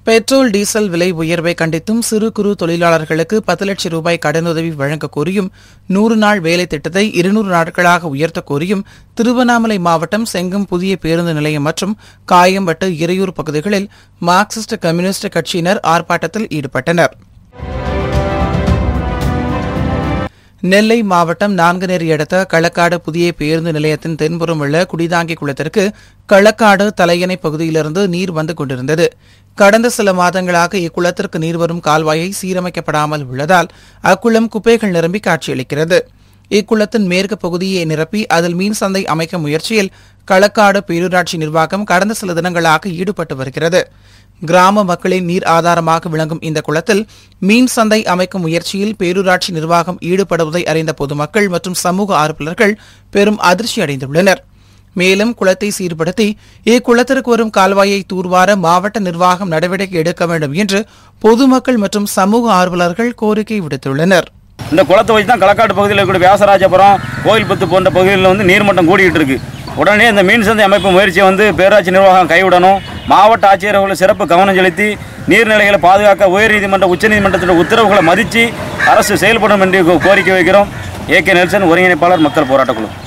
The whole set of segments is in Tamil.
பெட்ரோல் டீசல் விலை உயர்வை கண்டித்தும் சிறு குறு தொழிலாளர்களுக்கு பத்து லட்சம் ரூபாய் கடனுதவி வழங்க கோரியும் நூறு நாள் வேலை திட்டத்தை இருநூறு நாட்களாக உயர்த்த கோரியும் திருவண்ணாமலை மாவட்டம் செங்கம் புதிய பேருந்து நிலையம் மற்றும் காயம்பட்டு இறையூர் பகுதிகளில் மார்க்சிஸ்ட் கம்யூனிஸ்ட் கட்சியினர் ஆர்ப்பாட்டத்தில் ஈடுபட்டனர் நெல்லை மாவட்டம் நான்குநேரி அடுத்த களக்காடு புதிய பேருந்து நிலையத்தின் தென்புறம் உள்ள குடிதாங்கி குளத்திற்கு களக்காடு தலையணை பகுதியிலிருந்து நீர் வந்து கொண்டிருந்தது கடந்த சில மாதங்களாக இக்குளத்திற்கு நீர் வரும் கால்வாயை சீரமைக்கப்படாமல் உள்ளதால் அக்குளம் குப்பைகள் நிரம்பி காட்சியளிக்கிறது இக்குளத்தின் மேற்கு பகுதியை நிரப்பி அதில் மீன் சந்தை அமைக்கும் முயற்சியில் களக்காடு பேரூராட்சி நிர்வாகம் கடந்த சில தினங்களாக ஈடுபட்டு வருகிறது கிராம மக்களின் நீர் ஆதாரமாக விளங்கும் இந்த குளத்தில் மீன் சந்தை அமைக்கும் முயற்சியில் பேரூராட்சி நிர்வாகம் ஈடுபடுவதை அறிந்த பொதுமக்கள் மற்றும் சமூக ஆர்வலர்கள் பெரும் அதிர்ச்சி அடைந்துள்ளனர் மேலும் குளத்தை சீர்படுத்தி இக்குளத்திற்கு வரும் கால்வாயை தூர்வார மாவட்ட நிர்வாகம் நடவடிக்கை எடுக்க வேண்டும் என்று பொதுமக்கள் மற்றும் சமூக ஆர்வலர்கள் கோரிக்கை விடுத்துள்ளனர் இந்த குளத்தை வச்சு தான் களக்காட்டு பகுதியில் இருக்கக்கூடிய வியாசராஜபுரம் கோயில்பத்து போன்ற பகுதிகளில் வந்து நீர்மட்டம் கூடிக்கிட்டு இருக்கு உடனே இந்த மீன் சந்தை அமைப்பு முயற்சியை வந்து பேராட்சி நிர்வாகம் கைவிடணும் மாவட்ட ஆட்சியர் அவர்கள் சிறப்பு கவனம் செலுத்தி நீர்நிலைகளை பாதுகாக்க உயர்நீதிமன்ற உச்சநீதிமன்றத்தின் உத்தரவுகளை மதித்து அரசு செயல்படும் என்று கோ- கோரிக்கை வைக்கிறோம் ஏ கே நெல்சன் ஒருங்கிணைப்பாளர் மக்கள் போராட்டக் குழு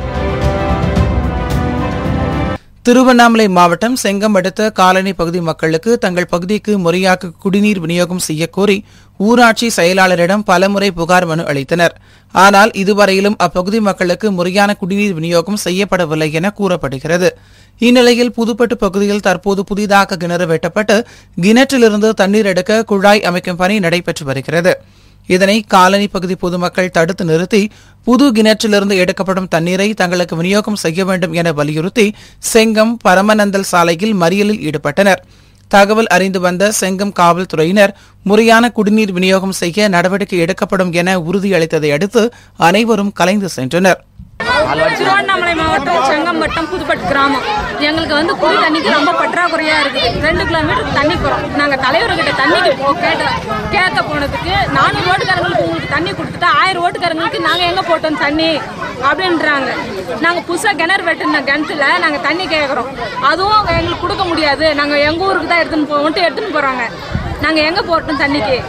திருவண்ணாமலை மாவட்டம் செங்கம் அடுத்த காலனி பகுதி மக்களுக்கு தங்கள் பகுதிக்கு முறையாக குடிநீர் விநியோகம் செய்யக்கோரி ஊராட்சி செயலாளரிடம் பலமுறை புகார் மனு அளித்தனர் ஆனால் இதுவரையிலும் அப்பகுதி மக்களுக்கு முறையான குடிநீர் விநியோகம் செய்யப்படவில்லை என கூறப்படுகிறது இந்நிலையில் புதுப்பட்டு பகுதியில் தற்போது புதிதாக கிணறு வெட்டப்பட்டு கிணற்றிலிருந்து தண்ணீர் எடுக்க குழாய் அமைக்கும் பணி நடைபெற்று வருகிறது இதனை காலனி பகுதி பொதுமக்கள் தடுத்து நிறுத்தி புது கிணற்றிலிருந்து எடுக்கப்படும் தண்ணீரை தங்களுக்கு விநியோகம் செய்ய வேண்டும் என வலியுறுத்தி செங்கம் பரமநந்தல் சாலையில் மறியலில் ஈடுபட்டனர் தகவல் அறிந்து வந்த செங்கம் காவல்துறையினர் முறையான குடிநீர் விநியோகம் செய்ய நடவடிக்கை எடுக்கப்படும் என உறுதியளித்ததை அடுத்து அனைவரும் கலைந்து சென்றனர் திருவண்ணாமலை மாவட்டம் செங்கம்பட்டம் புதுப்பட்டு கிராமம் எங்களுக்கு வந்து குடி தண்ணிக்கு ரொம்ப பற்றாக்குறையா இருக்குது ரெண்டு கிலோமீட்டர் தண்ணி போறோம் நாங்க தலைவர்கிட்ட தண்ணிக்கு போ கேட்ட கேட்க போனதுக்கு நானூறு ஓட்டுக்காரங்களுக்கு உங்களுக்கு தண்ணி கொடுத்துட்டா ஆயிரம் ஓட்டுக்காரங்களுக்கு நாங்க எங்க போட்டோம் தண்ணி அப்படின்றாங்க நாங்க புதுசா கிணறு வெட்டின கிணத்துல நாங்க தண்ணி கேட்கறோம் அதுவும் அவங்க எங்களுக்கு கொடுக்க முடியாது நாங்க எங்க ஊருக்கு தான் எடுத்துன்னு போவோம்ட்டு எடுத்துன்னு போறாங்க நாங்க எங்க போட்டோம் தண்ணிக்கு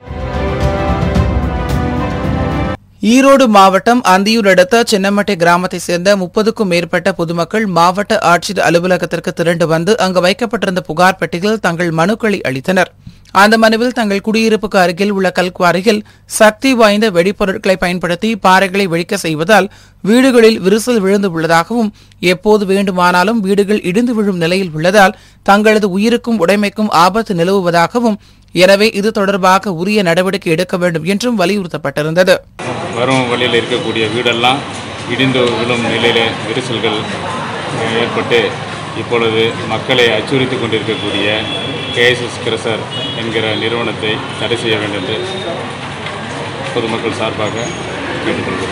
ஈரோடு மாவட்டம் அந்தியூர் அடுத்த சின்னமட்டை கிராமத்தைச் சேர்ந்த முப்பதுக்கும் மேற்பட்ட பொதுமக்கள் மாவட்ட ஆட்சியர் அலுவலகத்திற்கு திரண்டு வந்து அங்கு வைக்கப்பட்டிருந்த புகார் பெட்டியில் தங்கள் மனுக்களை அளித்தனர் அந்த மனுவில் தங்கள் குடியிருப்புக்கு அருகில் உள்ள கல்குவாரியில் சக்தி வாய்ந்த வெடிப்பொருட்களை பயன்படுத்தி பாறைகளை வெடிக்க செய்வதால் வீடுகளில் விரிசல் விழுந்து உள்ளதாகவும் எப்போது வேண்டுமானாலும் வீடுகள் இடிந்து விழும் நிலையில் உள்ளதால் தங்களது உயிருக்கும் உடைமைக்கும் ஆபத்து நிலவுவதாகவும் எனவே இது தொடர்பாக உரிய நடவடிக்கை எடுக்க வேண்டும் என்றும் வலியுறுத்தப்பட்டிருந்தது வரும் வழியில் இருக்கக்கூடிய வீடெல்லாம் இடிந்து விழும் நிலையில் விரிசல்கள் அஹ், ஏற்பட்டு இப்பொழுது மக்களை அச்சுறுத்தி கொண்டிருக்கக்கூடிய கேஎஸ்எஸ் கிரசர் என்கிற நிறுவனத்தை தடை செய்ய வேண்டும் என்று பொதுமக்கள் சார்பாக கேட்டுக்கொள்கிறோம்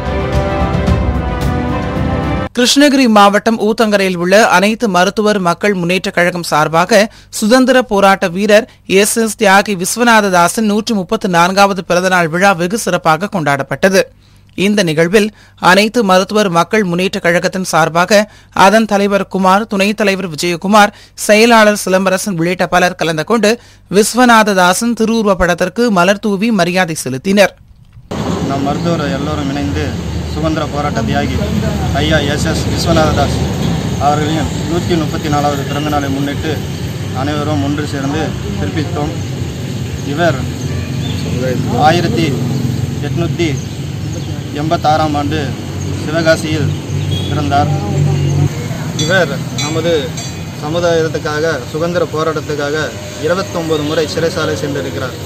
கிருஷ்ணகிரி மாவட்டம் ஊத்தங்கரையில் உள்ள அனைத்து மருத்துவர் மக்கள் முன்னேற்றக் கழகம் சார்பாக சுதந்திர போராட்ட வீரர் எஸ் எஸ் தியாகி விஸ்வநாததாசன் நூற்று முப்பத்து நான்காவது பிறந்தநாள் விழா வெகு சிறப்பாக கொண்டாடப்பட்டது இந்த நிகழ்வில் அனைத்து மருத்துவர் மக்கள் முன்னேற்றக் கழகத்தின் சார்பாக அதன் தலைவர் குமார் துணைத் தலைவர் விஜயகுமார் செயலாளர் சிலம்பரசன் உள்ளிட்ட பலர் கலந்து கொண்டு விஸ்வநாததாசன் திருவுருவப் படத்திற்கு மலர் தூவி மரியாதை செலுத்தினர் நம் மருத்துவர் எல்லோரும் இணைந்து சுதந்திர போராட்ட தியாகி ஐயா எஸ் எஸ் விஸ்வநாததாஸ் அவர்களின் நூற்றி முப்பத்தி நாலாவது பிறந்தநாளை முன்னிட்டு அனைவரும் ஒன்று சேர்ந்து சிறப்பித்தோம் இவர் ஆயிரத்தி எட்நூற்றி எண்பத்தாறாம் ஆண்டு சிவகாசியில் பிறந்தார் இவர் நமது சமுதாயத்துக்காக சுதந்திர போராட்டத்துக்காக இருபத்தொன்பது முறை சிறைசாலை சென்றிருக்கிறார்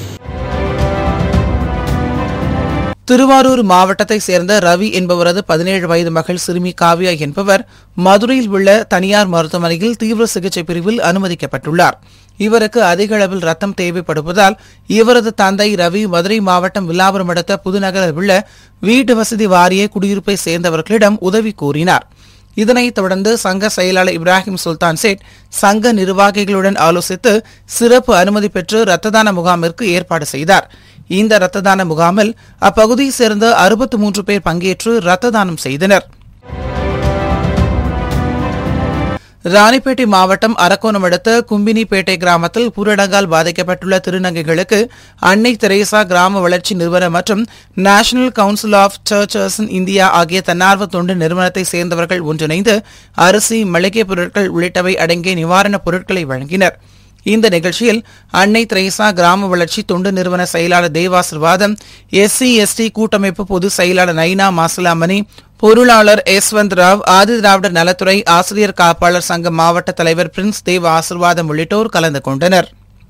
திருவாரூர் மாவட்டத்தைச் சேர்ந்த ரவி என்பவரது பதினேழு வயது மகள் சிறுமி காவ்யா என்பவர் மதுரையில் உள்ள தனியார் மருத்துவமனையில் தீவிர சிகிச்சை பிரிவில் அனுமதிக்கப்பட்டுள்ளார் இவருக்கு அதிக அளவில் ரத்தம் தேவைப்படுவதால் இவரது தந்தை ரவி மதுரை மாவட்டம் வில்லாபுரம் அடுத்த புதுநகரில் உள்ள வீட்டு வசதி வாரிய குடியிருப்பை சேர்ந்தவர்களிடம் உதவி கோரினார் இதனைத் தொடர்ந்து சங்க செயலாளர் இப்ராஹிம் சுல்தான் சேட் சங்க நிர்வாகிகளுடன் ஆலோசித்து சிறப்பு அனுமதி பெற்று இரத்த தான முகாமிற்கு ஏற்பாடு செய்தார் இந்த இரத்த தான முகாமில் அப்பகுதியைச் சேர்ந்த அறுபத்து மூன்று பேர் பங்கேற்று இரத்த தானம் செய்தனர் ராணிப்பேட்டை மாவட்டம் அரக்கோணம் அடுத்த கும்பினிப்பேட்டை கிராமத்தில் ஊரடங்கால் பாதிக்கப்பட்டுள்ள திருநங்கைகளுக்கு அன்னை தெரேசா கிராம வளர்ச்சி நிறுவனம் மற்றும் National Council of Churches in India ஆகிய தன்னார்வ தொண்டு நிறுவனத்தை சேர்ந்தவர்கள் ஒன்றிணைந்து அரிசி மளிகை பொருட்கள் உள்ளிட்டவை அடங்கிய நிவாரணப் பொருட்களை வழங்கினர் இந்த நிகழ்ச்சியில் அன்னை திரேசா கிராம வளர்ச்சி தொண்டு நிறுவன செயலாளர் தேவாசிர்வாதம் எஸ்சி எஸ்டி கூட்டமைப்பு பொதுச் செயலாளர் நைனா மாசலாமணி பொருளாளர் யஸ்வந்த் ராவ் ஆதி திராவிடர் நலத்துறை ஆசிரியர் காப்பாளர் சங்க மாவட்ட தலைவர் பிரின்ஸ் தேவ ஆசிர்வாதம் உள்ளிட்டோர் கலந்து கொண்டனர்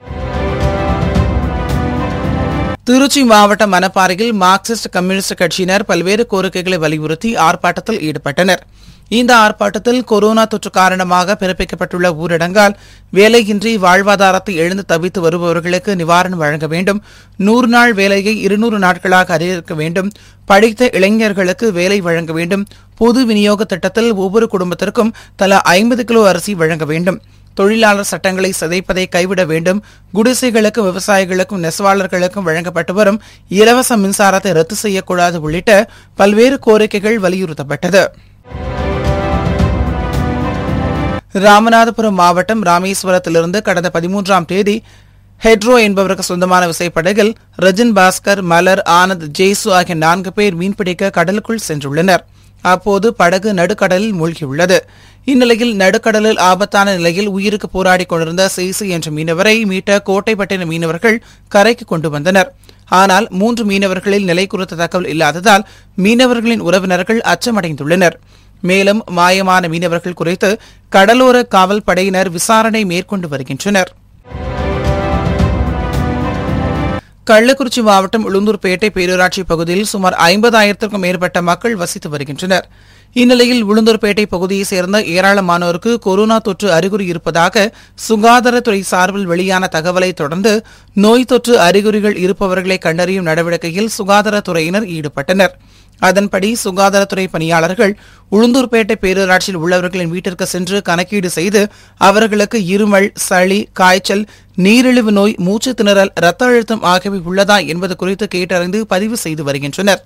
திருச்சி மாவட்டம் மணப்பாறையில் மார்க்சிஸ்ட் கம்யூனிஸ்ட் கட்சியினர் பல்வேறு கோரிக்கைகளை வலியுறுத்தி ஆர்ப்பாட்டத்தில் ஈடுபட்டனர் இந்த ஆர்ப்பாட்டத்தில் கொரோனா தொற்று காரணமாக பிறப்பிக்கப்பட்டுள்ள ஊரடங்கால் வேலையின்றி வாழ்வாதாரத்தை எழுந்து தவித்து வருபவர்களுக்கு நிவாரணம் வழங்க வேண்டும் நூறு நாள் வேலையை இருநூறு நாட்களாக அதிகரிக்க வேண்டும் படித்த இளைஞர்களுக்கு வேலை வழங்க வேண்டும் பொது விநியோக திட்டத்தில் ஒவ்வொரு குடும்பத்திற்கும் தலா ஐம்பது கிலோ அரிசி வழங்க வேண்டும் தொழிலாளர் சட்டங்களை சிதைப்பதை கைவிட வேண்டும் குடிசைகளுக்கும் விவசாயிகளுக்கும் நெசவாளர்களுக்கும் வழங்கப்பட்டு வரும் இலவச மின்சாரத்தை ரத்து செய்யக்கூடாது உள்ளிட்ட பல்வேறு கோரிக்கைகள் வலியுறுத்தப்பட்டது ராமநாதபுரம் மாவட்டம் ராமேஸ்வரத்திலிருந்து கடந்த பதிமூன்றாம் தேதி ஹெட்ரோ என்பவருக்கு சொந்தமான விசைப்படகில் ரஜின் பாஸ்கர் மலர் ஆனந்த் ஜெய்சு ஆகிய நான்கு பேர் மீன்பிடிக்க கடலுக்குள் சென்றுள்ளனர் அப்போது படகு நடுக்கடலில் மூழ்கியுள்ளது இந்நிலையில் நடுக்கடலில் ஆபத்தான நிலையில் உயிருக்கு போராடிக் கொண்டிருந்த சேசு என்ற மீனவரை மீட்ட கோட்டைப்பட்டின மீனவர்கள் கரைக்கு கொண்டு வந்தனர் ஆனால் மூன்று மீனவர்களில் நிலை குறித்த தகவல் இல்லாததால் மீனவர்களின் உறவினர்கள் அச்சமடைந்துள்ளனர் மேலும் மாயமான மீனவர்கள் குறித்து கடலோர காவல் படையினர் விசாரணை மேற்கொண்டு வருகின்றனர் கள்ளக்குறிச்சி மாவட்டம் உளுந்தூர்பேட்டை பேரூராட்சி பகுதியில் சுமார் ஐம்பதாயிரத்திற்கும் மேற்பட்ட மக்கள் வசித்து வருகின்றனர் இந்நிலையில் உளுந்தூர்பேட்டை பகுதியைச் சேர்ந்த ஏராளமானோருக்கு கொரோனா தொற்று அறிகுறி இருப்பதாக சுகாதாரத்துறை சார்பில் வெளியான தகவலை தொடர்ந்து நோய் தொற்று அறிகுறிகள் இருப்பவர்களை கண்டறியும் நடவடிக்கையில் சுகாதாரத்துறையினர் ஈடுபட்டனர் அதன்படி சுகாதாரத்துறை பணியாளர்கள் உளுந்தூர்பேட்டை பேரூராட்சியில் உள்ளவர்களின் வீட்டிற்கு சென்று கணக்கீடு செய்து அவர்களுக்கு இருமல் சளி காய்ச்சல் நீரிழிவு நோய் மூச்சு திணறல் இரத்த அழுத்தம் ஆகியவை உள்ளதா என்பது குறித்து கேட்டறிந்து பதிவு செய்து வருகின்றனர்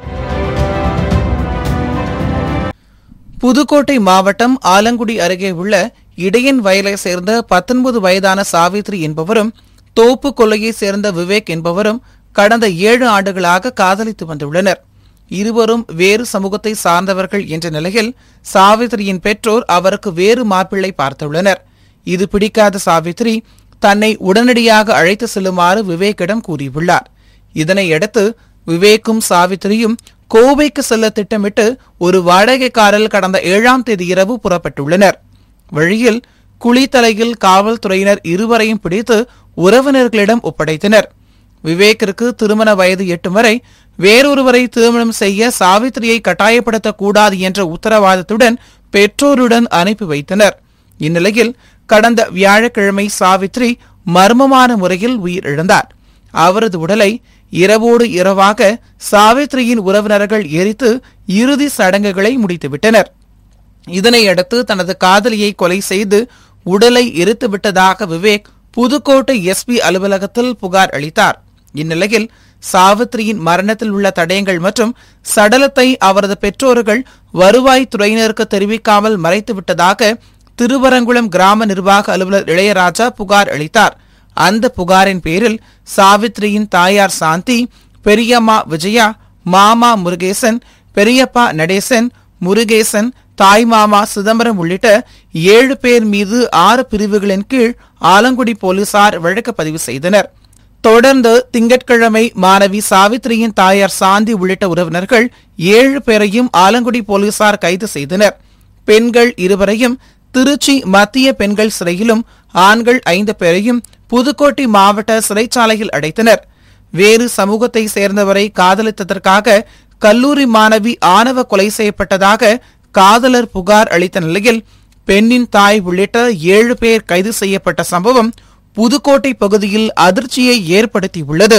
புதுக்கோட்டை மாவட்டம் ஆலங்குடி அருகே உள்ள இடையன் வயலை சேர்ந்த பத்தொன்பது வயதான சாவித்ரி என்பவரும் தோப்பு கொல்லையை சேர்ந்த விவேக் என்பவரும் கடந்த ஏழு ஆண்டுகளாக காதலித்து வந்துள்ளனர் இருவரும் வேறு சமூகத்தை சார்ந்தவர்கள் என்ற நிலையில் சாவித்திரியின் பெற்றோர் அவருக்கு வேறு மாப்பிள்ளை பார்த்துள்ளனர் இது பிடிக்காத சாவித்ரி தன்னை உடனடியாக அழைத்து செல்லுமாறு விவேக்கிடம் கூறியுள்ளார் இதனையடுத்து விவேக்கும் சாவித்திரியும் கோவைக்கு செல்ல திட்டமிட்டு ஒரு வாடகைக்காரில் கடந்த ஏழாம் தேதி இரவு புறப்பட்டுள்ளனர் வழியில் குளித்தலையில் காவல்துறையினர் இருவரையும் பிடித்து உறவினர்களிடம் ஒப்படைத்தனர் விவேக்கிற்கு திருமண வயது எட்டும் வரை வேறொருவரை திருமணம் செய்ய சாவித்திரியை கட்டாயப்படுத்தக் கூடாது என்ற உத்தரவாதத்துடன் பெற்றோருடன் அனுப்பி வைத்தனர் இந்நிலையில் கடந்த வியாழக்கிழமை சாவித்ரி மர்மமான முறையில் உயிரிழந்தார் அவரது உடலை இரவோடு இரவாக சாவித்ரியின் உறவினர்கள் எரித்து இறுதி சடங்குகளை முடித்துவிட்டனர் இதனையடுத்து தனது காதலியை கொலை செய்து உடலை எரித்து விட்டதாக விவேக் புதுக்கோட்டை எஸ்பி அலுவலகத்தில் புகார் அளித்தார் இந்நிலையில் சாவித்ரியின் மரணத்தில் உள்ள தடயங்கள் மற்றும் சடலத்தை அவரது பெற்றோர்கள் வருவாய் துறையினருக்கு தெரிவிக்காமல் மறைத்துவிட்டதாக திருவரங்குளம் கிராம நிர்வாக அலுவலர் இளையராஜா புகார் அளித்தார் அந்த புகாரின் பேரில் சாவித்ரியின் தாயார் சாந்தி பெரியம்மா விஜயா மாமா முருகேசன் பெரியப்பா நடேசன் முருகேசன் தாய்மாமா சிதம்பரம் உள்ளிட்ட ஏழு பேர் மீது ஆறு பிரிவுகளின் கீழ் ஆலங்குடி போலீசார் வழக்கு பதிவு செய்தனர் தொடர்ந்து திங்கட்கிழமை மாணவி சாவித்ரியின் தாயார் சாந்தி உள்ளிட்ட உறவினர்கள் ஏழு பேரையும் ஆலங்குடி போலீசார் கைது செய்தனர் பெண்கள் இருவரையும் திருச்சி மத்திய பெண்கள் சிறையிலும் ஆண்கள் ஐந்து பேரையும் புதுக்கோட்டை மாவட்ட சிறைச்சாலையில் அடைத்தனர் வேறு சமூகத்தை சேர்ந்தவரை காதலித்ததற்காக கல்லூரி மாணவி ஆணவ கொலை செய்யப்பட்டதாக காதலர் புகார் அளித்த நிலையில் பெண்ணின் தாய் உள்ளிட்ட ஏழு பேர் கைது செய்யப்பட்ட சம்பவம் புதுக்கோட்டை பகுதியில் அதிர்ச்சியை ஏற்படுத்தியுள்ளது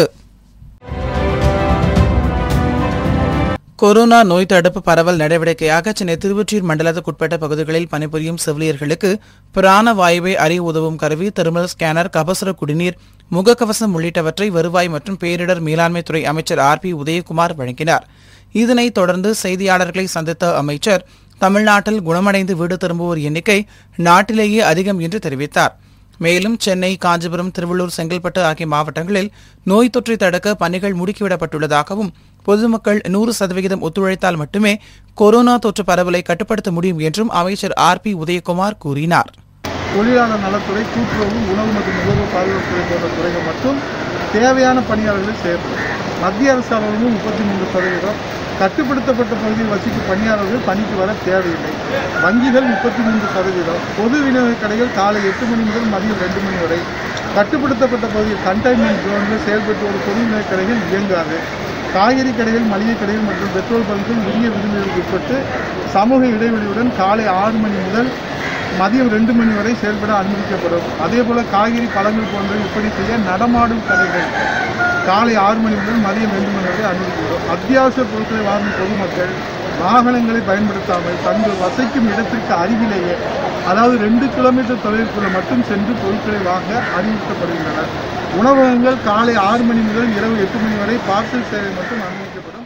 கொரோனா நோய் தடுப்பு பரவல் நடவடிக்கையாக சென்னை திருவொற்றியூர் மண்டலத்துக்குட்பட்ட பகுதிகளில் பணிபுரியும் செவிலியர்களுக்கு பிராண வாயுவை அறிய உதவும் கருவி தெர்மல் ஸ்கேனர் கபசுர குடிநீர் முகக்கவசம் உள்ளிட்டவற்றை வருவாய் மற்றும் பேரிடர் மேலாண்மைத்துறை அமைச்சர் ஆர் பி உதயகுமார் வழங்கினார் இதனைத் தொடர்ந்து செய்தியாளர்களை சந்தித்த அமைச்சர் தமிழ்நாட்டில் குணமடைந்து வீடு திரும்புவோர் எண்ணிக்கை நாட்டிலேயே அதிகம் என்று தெரிவித்தார் மேலும் சென்னை காஞ்சிபுரம் திருவள்ளூர் செங்கல்பட்டு ஆகிய மாவட்டங்களில் நோய் தொற்றை தடுக்க பணிகள் முடுக்கிவிடப்பட்டுள்ளதாகவும் பொதுமக்கள் நூறு சதவிகிதம் ஒத்துழைத்தால் மட்டுமே கொரோனா தொற்று பரவலை கட்டுப்படுத்த முடியும் என்றும் அமைச்சர் ஆர் பி உதயகுமார் கூறினார் தொழிலாளர் நலத்துறை கூட்டுறவு உணவு மற்றும் நுகர்வோர் பாதுகாப்புத்துறை போன்ற துறைகள் மட்டும் தேவையான பணியாளர்களை சேர்க்கும் மத்திய அரசு அலுவலகம் முப்பத்தி மூன்று சதவீதம் கட்டுப்படுத்தப்பட்ட பகுதியில் வசிக்கும் பணியாளர்கள் பணிக்கு வர தேவையில்லை வங்கிகள் முப்பத்தி மூன்று சதவீதம் பொது விநியோக கடைகள் காலை எட்டு மணி முதல் மதியம் ரெண்டு மணி வரை கட்டுப்படுத்தப்பட்ட பகுதியில் கண்டெய்ன்மெண்ட் ஜோன்கள் செயல்பட்டு வரும் பொது விநியோக கடைகள் இயங்காது காய்கறி கடைகள் மளிகை கடைகள் மற்றும் பெட்ரோல் பங்குகள் உரிய விதிமுறைகளுக்கு உட்பட்டு சமூக இடைவெளியுடன் காலை ஆறு மணி முதல் மதியம் ரெண்டு மணி வரை செயல்பட அனுமதிக்கப்படும் அதே போல காய்கறி பழங்கள் போன்ற விற்பனை செய்ய நடமாடும் கடைகள் காலை ஆறு மணி முதல் மதியம் ரெண்டு மணி வரை அனுமதிக்கப்படும் அத்தியாவசிய பொருட்களை வாங்கும் பொதுமக்கள் வாகனங்களை பயன்படுத்தாமல் தங்கள் வசிக்கும் இடத்திற்கு அருகிலேயே அதாவது ரெண்டு கிலோமீட்டர் தொலைவிற்குள்ள மட்டும் சென்று பொருட்களை வாங்க அறிவுறுத்தப்படுகின்றனர் உணவகங்கள் காலை ஆறு மணி முதல் இரவு எட்டு மணி வரை பார்சல் சேவை மட்டும் அனுமதிக்கப்படும்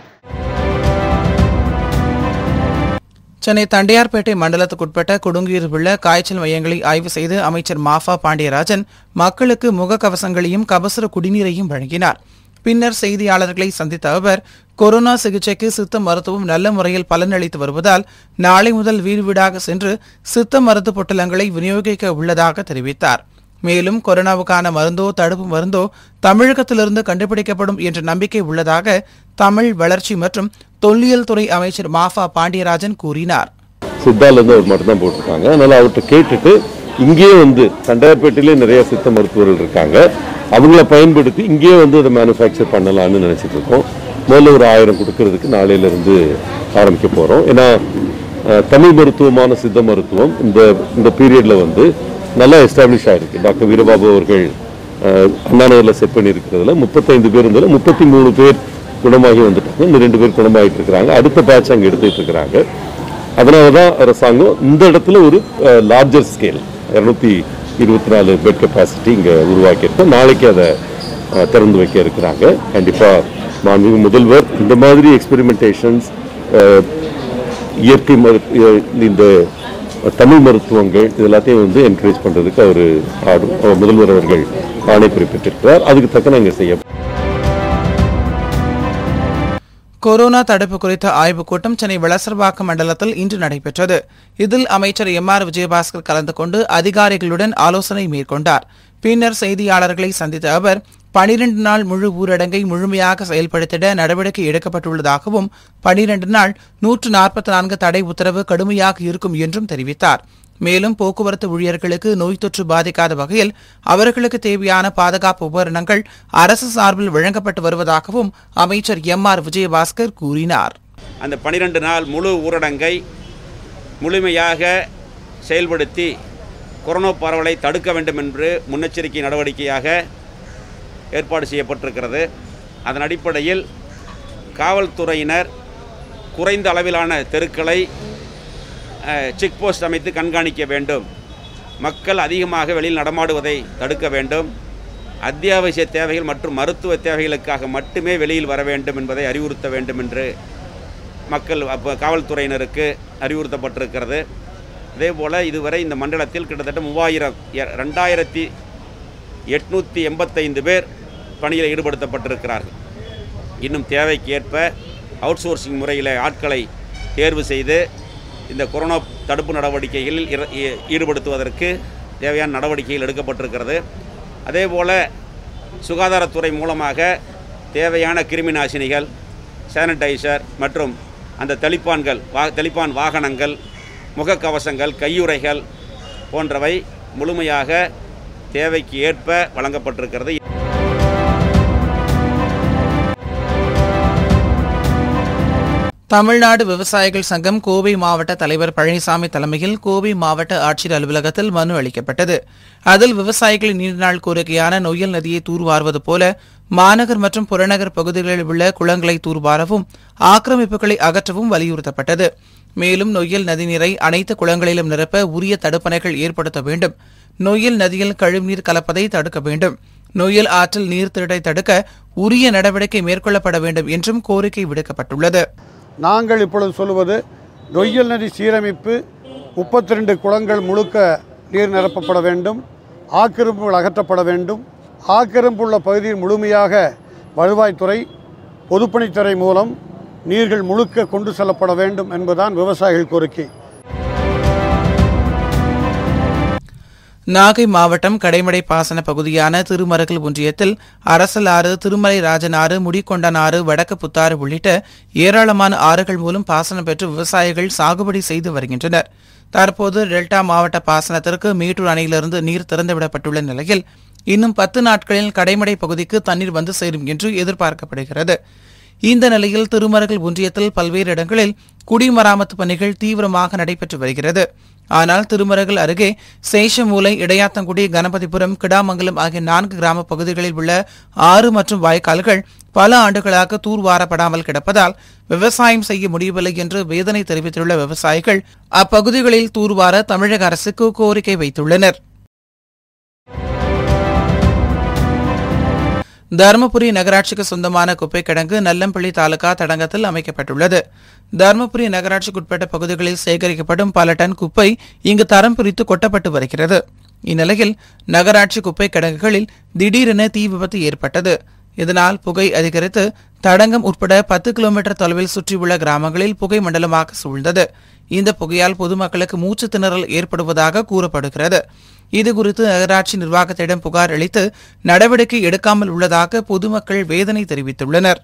சென்னை தண்டையார்பேட்டை மண்டலத்துக்குட்பட்ட கொடுங்கியூர் உள்ள காய்ச்சல் மையங்களை ஆய்வு செய்து அமைச்சர் மாஃபா பாண்டியராஜன் மக்களுக்கு முகக்கவசங்களையும் கபசுர குடிநீரையும் வழங்கினார் பின்னர் செய்தியாளர்களை சந்தித்த அவர் கொரோனா சிகிச்சைக்கு சித்த மருத்துவம் நல்ல முறையில் பலனளித்து வருவதால் நாளை முதல் வீடு வீடாக சென்று சித்த மருந்து பொட்டலங்களை விநியோகிக்க உள்ளதாக தெரிவித்தார் மேலும் கொரோனாவுக்கான மருந்தோ தடுப்பு மருந்தோ தமிழகத்திலிருந்து கண்டுபிடிக்கப்படும் என்ற நம்பிக்கை உள்ளதாக தமிழ் வளர்ச்சி மற்றும் தொல்லியல் துறை அமைச்சர் மாஃபா பாண்டியராஜன் கூறினார் சித்தாலேருந்து அவர் மட்டும்தான் போட்டிருக்காங்க அதனால் அவர்கிட்ட கேட்டுட்டு இங்கேயே வந்து தண்டையார்பேட்டையிலே நிறைய சித்த மருத்துவர்கள் இருக்காங்க அவங்கள பயன்படுத்தி இங்கேயே வந்து அதை மேனுஃபேக்சர் பண்ணலாம்னு நினச்சிட்டு இருக்கோம் முதல்ல ஒரு ஆயிரம் கொடுக்கறதுக்கு நாளையிலேருந்து ஆரம்பிக்க போகிறோம் ஏன்னா அஹ், தமிழ் மருத்துவமான சித்த மருத்துவம் இந்த இந்த பீரியடில் வந்து நல்லா எஸ்டாப்ளிஷ் ஆயிருக்கு டாக்டர் வீரபாபு அவர்கள் அஹ், அண்ணா நகரில் செட் பண்ணியிருக்கிறதுல முப்பத்தைந்து பேர் இருந்ததில் முப்பத்தி மூணு பேர் குணமாகி வந்துட்டாங்க இந்த ரெண்டு பேர் குணமாயிட்டு இருக்கிறாங்க அடுத்த பேட்ச் அங்கே எடுத்துட்டு இருக்கிறாங்க அதனால தான் அரசாங்கம் இந்த இடத்துல ஒரு லார்ஜர் ஸ்கேல் இரநூத்தி இருபத்தி நாலு பெட் கெப்பாசிட்டி இங்கே உருவாக்கியிருக்கோம் நாளைக்கு அதை அஹ், திறந்து வைக்க இருக்கிறாங்க கண்டிப்பாக மாண்புமிகு முதல்வர் இந்த மாதிரி எக்ஸ்பெரிமெண்டேஷன்ஸ் இயற்கை மரு அஹ், இந்த தமிழ் மருத்துவங்கள் இது எல்லாத்தையும் வந்து என்கரேஜ் பண்ணுறதுக்கு அவர் முதல்வர் அவர்கள் ஆணை பிறப்பித்திருக்கிறார் அதுக்கு தக்க நாங்கள் செய்ய கொரோனா தடுப்பு குறித்த ஆய்வுக் கூட்டம் சென்னை வளசர்வாக்கம் மண்டலத்தில் இன்று நடைபெற்றது இதில் அமைச்சர் எம் ஆர் விஜயபாஸ்கர் கலந்து கொண்டு அதிகாரிகளுடன் ஆலோசனை மேற்கொண்டார் பின்னர் செய்தியாளர்களை சந்தித்த அவர் பனிரெண்டு நாள் முழு ஊரடங்கை முழுமையாக செயல்படுத்திட நடவடிக்கை எடுக்கப்பட்டுள்ளதாகவும் பனிரெண்டு நாள் நூற்று நாற்பத்தி நான்கு தடை உத்தரவு கடுமையாக இருக்கும் என்றும் தெரிவித்தார் மேலும் போக்குவரத்து ஊழியர்களுக்கு நோய் தொற்று பாதிக்காத வகையில் அவர்களுக்கு தேவையான பாதுகாப்பு உபகரணங்கள் அரசு சார்பில் வழங்கப்பட்டு வருவதாகவும் அமைச்சர் எம் ஆர் விஜயபாஸ்கர் கூறினார் அந்த பனிரெண்டு நாள் முழு ஊரடங்கை முழுமையாக செயல்படுத்தி கொரோனா பரவலை தடுக்க வேண்டும் என்று முன்னெச்சரிக்கை நடவடிக்கையாக ஏற்பாடு செய்யப்பட்டிருக்கிறது அதன் அடிப்படையில் காவல்துறையினர் குறைந்த அளவிலான தெருக்களை செக் போஸ்ட் அமைத்து கண்காணிக்க வேண்டும் மக்கள் அதிகமாக வெளியில் நடமாடுவதை தடுக்க வேண்டும் அத்தியாவசிய தேவைகள் மற்றும் மருத்துவ தேவைகளுக்காக மட்டுமே வெளியில் வர வேண்டும் என்பதை அறிவுறுத்த வேண்டும் என்று மக்கள் அப்போ காவல்துறையினருக்கு அறிவுறுத்தப்பட்டிருக்கிறது அதே போல் இதுவரை இந்த மண்டலத்தில் கிட்டத்தட்ட மூவாயிரம் எ- ரெண்டாயிரத்தி எட்நூற்றி எண்பத்தைந்து பேர் பணியில் ஈடுபடுத்தப்பட்டிருக்கிறார்கள் இன்னும் தேவைக்கு ஏற்ப அவுட் சோர்சிங் முறையில் ஆட்களை தேர்வு செய்து இந்த கொரோனா தடுப்பு நடவடிக்கைகளில் இர- ஈ- ஈடுபடுத்துவதற்கு தேவையான நடவடிக்கைகள் எடுக்கப்பட்டிருக்கிறது அதே போல் சுகாதாரத்துறை மூலமாக தேவையான கிருமி நாசினிகள் சானிடைசர் மற்றும் அந்த தெளிப்பான்கள் வா தெளிப்பான் வாகனங்கள் முகக்கவசங்கள் கையுறைகள் போன்றவை முழுமையாக தேவைக்கு ஏற்ப வழங்கப்பட்டிருக்கிறது தமிழ்நாடு விவசாயிகள் சங்கம் கோவை மாவட்ட தலைவர் பழனிசாமி தலைமையில் கோவை மாவட்ட ஆட்சியர் அலுவலகத்தில் மனு அளிக்கப்பட்டது அதில் விவசாயிகளின் நீண்டநாள் கோரிக்கையான நொய்யல் நதியை தூர்வாருவது போல மாநகர் மற்றும் புறநகர் பகுதிகளில் உள்ள குளங்களை தூர்வாரவும் ஆக்கிரமிப்புகளை அகற்றவும் வலியுறுத்தப்பட்டது மேலும் நொய்யல் நதிநீரை அனைத்து குளங்களிலும் நிரப்ப உரிய தடுப்பணைகள் ஏற்படுத்த வேண்டும் நொய்யல் நதியில் கழிவுநீர் கலப்பதை தடுக்க வேண்டும் நொய்யல் ஆற்றில் நீர் திருட்டை தடுக்க உரிய நடவடிக்கை மேற்கொள்ளப்பட வேண்டும் என்றும் கோரிக்கை விடுக்கப்பட்டுள்ளது நாங்கள் இப்பொழுது சொல்லுவது நொய்யல் நதி சீரமைப்பு முப்பத்தி ரெண்டு குளங்கள் முழுக்க நீர் நிரப்பப்பட வேண்டும் ஆக்கிரமிப்புகள் அகற்றப்பட வேண்டும் ஆக்கிரமிப்பு உள்ள பகுதியில் முழுமையாக வருவாய்த்துறை பொதுப்பணித்துறை மூலம் நீர்கள் முழுக்க கொண்டு செல்லப்பட வேண்டும் என்பதுதான் விவசாயிகள் கோரிக்கை நாகை மாவட்டம் கடைமடை பாசன பகுதியான திருமருகல் ஒன்றியத்தில் அரசலாறு திருமலை ராஜனாறு முடிக்கொண்டனாறு வடக்கு புத்தாறு உள்ளிட்ட ஏராளமான ஆறுகள் மூலம் பாசனம் பெற்று விவசாயிகள் சாகுபடி செய்து வருகின்றனர் தற்போது டெல்டா மாவட்ட பாசனத்திற்கு மேட்டூர் அணையிலிருந்து நீர் திறந்துவிடப்பட்டுள்ள நிலையில் இன்னும் பத்து நாட்களில் கடைமடை பகுதிக்கு தண்ணீர் வந்து சேரும் என்று எதிர்பார்க்கப்படுகிறது இந்த நிலையில் திருமருகல் ஒன்றியத்தில் பல்வேறு இடங்களில் குடிமராமத்து பணிகள் தீவிரமாக நடைபெற்று வருகிறது ஆனால் திருமருகல் அருகே சேஷமூலை இடையாத்தங்குடி கணபதிபுரம் கிடாமங்கலம் ஆகிய நான்கு கிராம பகுதிகளில் உள்ள ஆறு மற்றும் வாய்க்கால்கள் பல ஆண்டுகளாக தூர்வாரப்படாமல் கிடப்பதால் விவசாயம் செய்ய முடியவில்லை என்று வேதனை தெரிவித்துள்ள விவசாயிகள் அப்பகுதிகளில் தூர்வார தமிழக அரசுக்கு கோரிக்கை வைத்துள்ளனர் தருமபுரி நகராட்சிக்கு சொந்தமான குப்பை கிடங்கு நல்லம்பள்ளி தாலுகா தடங்கத்தில் அமைக்கப்பட்டுள்ளது தருமபுரி நகராட்சிக்குட்பட்ட பகுதிகளில் சேகரிக்கப்படும் பல டன் குப்பை இங்கு தரம் பிரித்து கொட்டப்பட்டு வருகிறது இந்நிலையில் நகராட்சி குப்பை கிடங்குகளில் திடீரென தீ விபத்து ஏற்பட்டது இதனால் புகை அதிகரித்து தடங்கம் உட்பட பத்து கிலோமீட்டர் தொலைவில் சுற்றியுள்ள கிராமங்களில் புகை மண்டலமாக சூழ்ந்தது இந்த புகையால் பொதுமக்களுக்கு மூச்சு திணறல் ஏற்படுவதாக கூறப்படுகிறது இதுகுறித்து நகராட்சி நிர்வாகத்திடம் புகார் அளித்து நடவடிக்கை எடுக்காமல் உள்ளதாக பொதுமக்கள் வேதனை தெரிவித்துள்ளனர்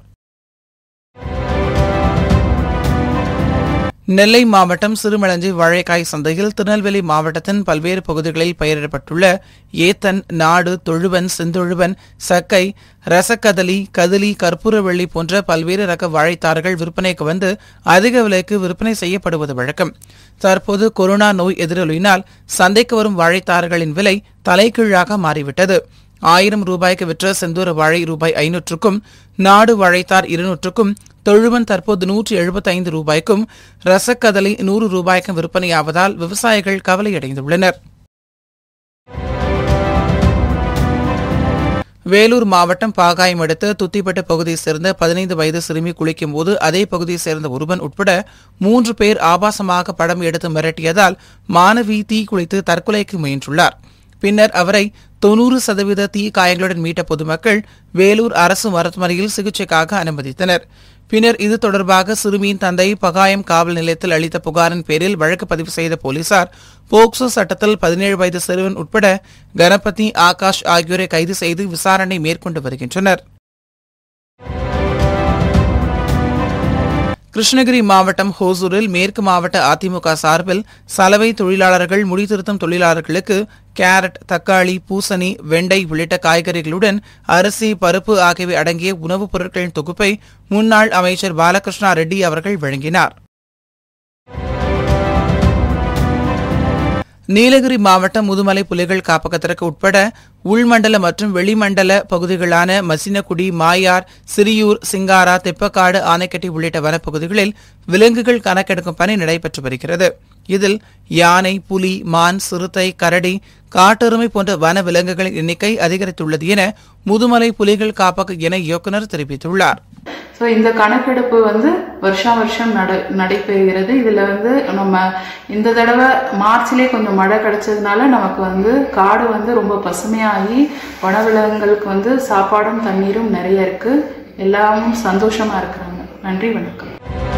நெல்லை மாவட்டம் சிறுமலஞ்சி வாழைக்காய் சந்தையில் திருநெல்வேலி மாவட்டத்தின் பல்வேறு பகுதிகளில் பயிரிடப்பட்டுள்ள ஏத்தன் நாடு தொழுவன் செந்தொழுவன் சக்கை ரசக்கதலி கதலி கற்பூரவள்ளி போன்ற பல்வேறு ரக வாழைத்தார்கள் விற்பனைக்கு வந்து அதிக விலைக்கு விற்பனை செய்யப்படுவது வழக்கம் தற்போது கொரோனா நோய் எதிரொலியினால் சந்தைக்கு வரும் வாழைத்தார்களின் விலை தலைகீழாக மாறிவிட்டது ஆயிரம் ரூபாய்க்கு விற்ற செந்தூர வாழை ரூபாய் ஐநூற்றுக்கும் நாடு வாழைத்தார் இருநூற்றுக்கும் தொழுவன் தற்போது நூற்றி எழுபத்தைந்து ரூபாய்க்கும் ரசக்கதலை நூறு ரூபாய்க்கும் விற்பனையாவதால் விவசாயிகள் கவலையடைந்துள்ளனர் வேலூர் மாவட்டம் பாகாயம் அடுத்த துத்திப்பட்டு பகுதியைச் சேர்ந்த பதினைந்து வயது சிறுமி குளிக்கும் போது அதே பகுதியைச் சேர்ந்த ஒருவன் உட்பட மூன்று பேர் ஆபாசமாக படம் எடுத்து மிரட்டியதால் மாணவி தீ குளித்து தற்கொலைக்கு முயன்றுள்ளார் பின்னர் அவரை தொன்னூறு சதவீத தீ காயங்களுடன் மீட்ட பொதுமக்கள் வேலூர் அரசு மருத்துவமனையில் சிகிச்சைக்காக அனுமதித்தனர் பின்னர் இது தொடர்பாக சிறுமியின் தந்தை பகாயம் காவல் நிலையத்தில் அளித்த புகாரின் பேரில் வழக்கு பதிவு செய்த போலீசார் போக்சோ சட்டத்தில் பதினேழு வயது சிறுவன் உட்பட கணபதி ஆகாஷ் ஆகியோரை கைது செய்து விசாரணை மேற்கொண்டு வருகின்றனர் கிருஷ்ணகிரி மாவட்டம் ஹோசூரில் மேற்கு மாவட்ட அதிமுக சார்பில் சலவை தொழிலாளர்கள் முடித்திருத்தும் தொழிலாளர்களுக்கு கேரட் தக்காளி பூசணி வெண்டை உள்ளிட்ட காய்கறிகளுடன் அரிசி பருப்பு ஆகியவை அடங்கிய உணவுப் பொருட்களின் தொகுப்பை முன்னாள் அமைச்சர் பாலகிருஷ்ணா ரெட்டி அவர்கள் வழங்கினார் நீலகிரி மாவட்டம் முதுமலை புலிகள் காப்பகத்திற்கு உட்பட உள்மண்டல மற்றும் வெளிமண்டல பகுதிகளான மசினகுடி மாயார் சிறியூர் சிங்காரா தெப்பக்காடு ஆனைக்கட்டி உள்ளிட்ட வனப்பகுதிகளில் விலங்குகள் கணக்கெடுக்கும் பணி நடைபெற்று வருகிறது இதில் யானை புலி மான் சிறுத்தை கரடி காட்டெருமை போன்ற வன விலங்குகளின் எண்ணிக்கை அதிகரித்துள்ளது என முதுமலை புலிகள் காப்பக இணை இயக்குநர் தெரிவித்துள்ளார் ஸோ இந்த கணக்கெடுப்பு வந்து வருஷா வருஷம் நட நடைபெறுகிறது இதில் வந்து நம்ம இந்த தடவை மார்ச்லேயே கொஞ்சம் மழை கிடைச்சதுனால நமக்கு வந்து காடு வந்து ரொம்ப பசுமையாகி வனவிலங்குகளுக்கு வந்து சாப்பாடும் தண்ணீரும் நிறைய இருக்கு எல்லாமும் சந்தோஷமா இருக்கிறாங்க நன்றி வணக்கம்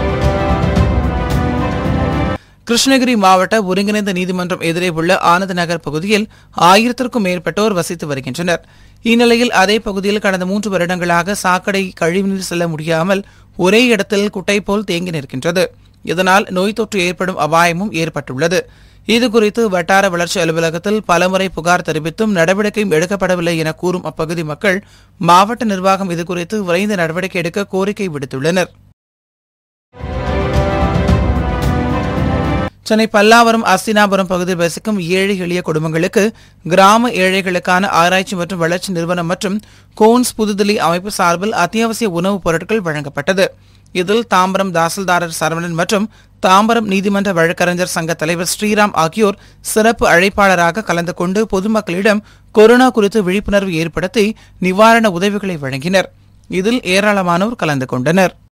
கிருஷ்ணகிரி மாவட்ட ஒருங்கிணைந்த நீதிமன்றம் எதிரே உள்ள ஆனந்த் நகர் பகுதியில் ஆயிரத்திற்கும் மேற்பட்டோர் வசித்து வருகின்றனர் இந்நிலையில் அதே பகுதியில் கடந்த மூன்று வருடங்களாக சாக்கடை கழிவுநீர் செல்ல முடியாமல் ஒரே இடத்தில் குட்டை போல் தேங்கி நிற்கின்றது இதனால் நோய் தொற்று ஏற்படும் அபாயமும் ஏற்பட்டுள்ளது இதுகுறித்து வட்டார வளர்ச்சி அலுவலகத்தில் பலமுறை புகார் தெரிவித்தும் நடவடிக்கையும் எடுக்கப்படவில்லை என கூறும் அப்பகுதி மக்கள் மாவட்ட நிர்வாகம் இதுகுறித்து விரைந்து நடவடிக்கை எடுக்க கோரிக்கை விடுத்துள்ளனர் சென்னை பல்லாவரம் அஸ்தினாபுரம் பகுதியில் வசிக்கும் ஏழை எளிய குடும்பங்களுக்கு கிராம ஏழைகளுக்கான ஆராய்ச்சி மற்றும் வளர்ச்சி நிறுவனம் மற்றும் கோன்ஸ் புதுதில்லி அமைப்பு சார்பில் அத்தியாவசிய உணவுப் பொருட்கள் வழங்கப்பட்டது இதில் தாம்பரம் தாசில்தாரர் சரவணன் மற்றும் தாம்பரம் நீதிமன்ற வழக்கறிஞர் சங்க தலைவர் ஸ்ரீராம் ஆகியோர் சிறப்பு அழைப்பாளராக கலந்து கொண்டு பொதுமக்களிடம் கொரோனா குறித்து விழிப்புணர்வு ஏற்படுத்தி நிவாரண உதவிகளை வழங்கினர் இதில் ஏராளமானோர் கலந்து கொண்டனர்